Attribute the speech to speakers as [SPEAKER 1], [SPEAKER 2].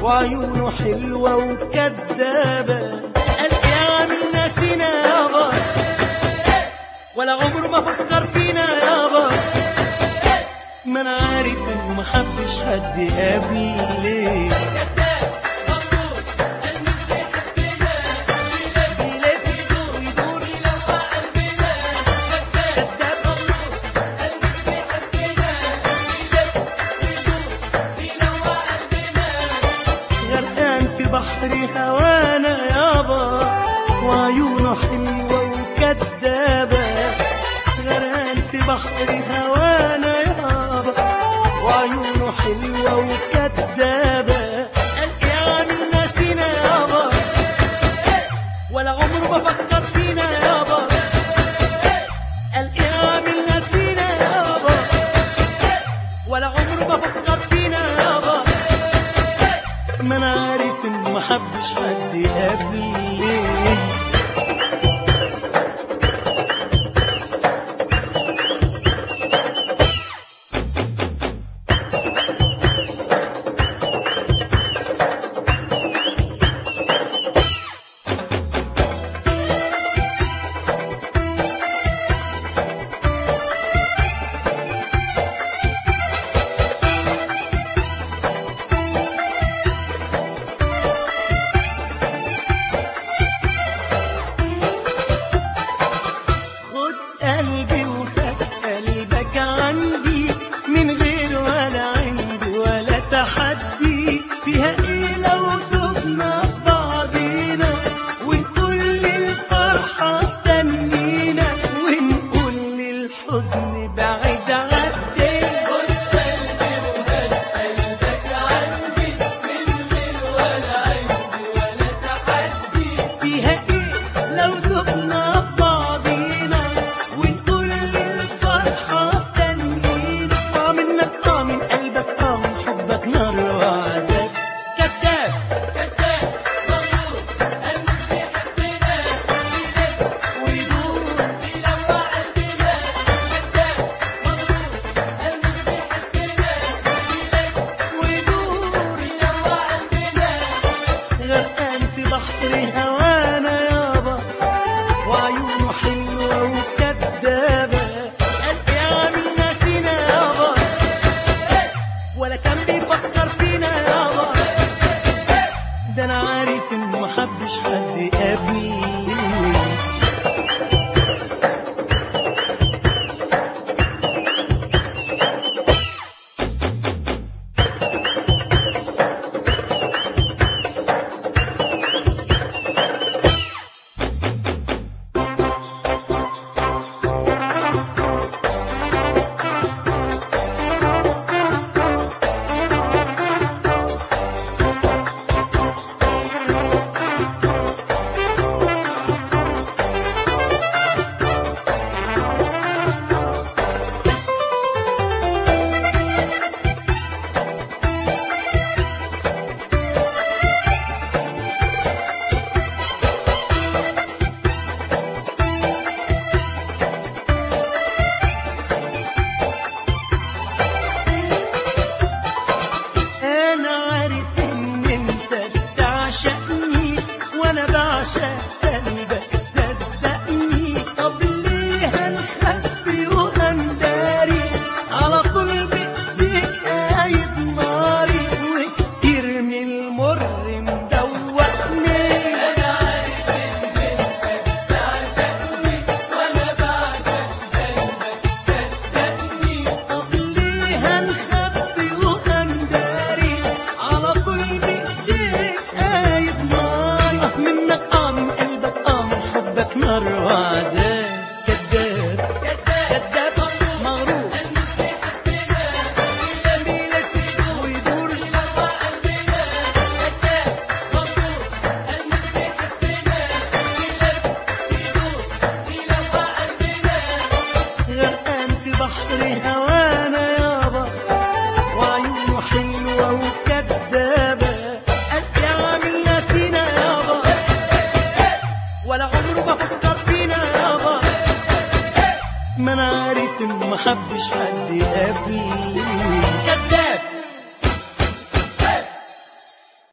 [SPEAKER 1] وعيونه حلوة وكدابة قال يا عم ناسينا يابا ولا عمره ما فكر فينا يابا ما انا عارف انه ما حبش حد قبلي غرقان في بحر هوانا يابا وعيونه حلوة وكدابة غرقان في بحر هوانا يابا وعيونه حلوة وكدابة قال يا عم ناسينا يابا ولا عمره ما فكر فينا يابا قال يا عم ناسينا يابا ولا عمره ما فكر فينا يابا ما انا عارف انه ما حبش حد قبلي خد قلبي وخد قلبك عندي من غير ولا عندي ولا تحدي فيها ايه لو دبنا في بعضينا ونقول للفرحة استنينا ونقول للحزن بعيد عدي خد قلبي وخد قلبك عندي من غير ولا عندي ولا تحدي فيها ايه لو دبنا في بعضينا ونقول للفرحة استنينا اه منك اه من قلبك اه من حبك نار وعذاب كذاب كذاب مغرور قلبك بيحبنا ويدور بيلوع قلبنا كذاب مغرور قلبك بيحبنا ويدور بيلوع قلبنا غرقان في بحر هوانا يابا وعيونه حلوة وكدابة قال يا عم ناسينا يابا ولا كان بيفكر فينا يابا ده انا عارف انه ما حبش حد قبلي انا عارف ان انت بتعشقني وانا بعشق قلبك صدقني طب ليه هنخبي وهنداري على طول بايديك قايد ناري وكتير من المر مدوقني انا عارف ان انت بتعشقني وانا بعشق قلبك صدقني طب ليه هنخبي وهنداري على طول بايديك قايد نار آه منك اه من قلبك اه من حبك نار وعذاب كذاب كذاب مغرور ويدور غرقان في بحر هوانا يابا وعيونه حلوة وكدابة قال يا عامل ناسينا يابا ولا عمره ما فكر فينا يابا ما انا عارف انه ما حبش حد قبلي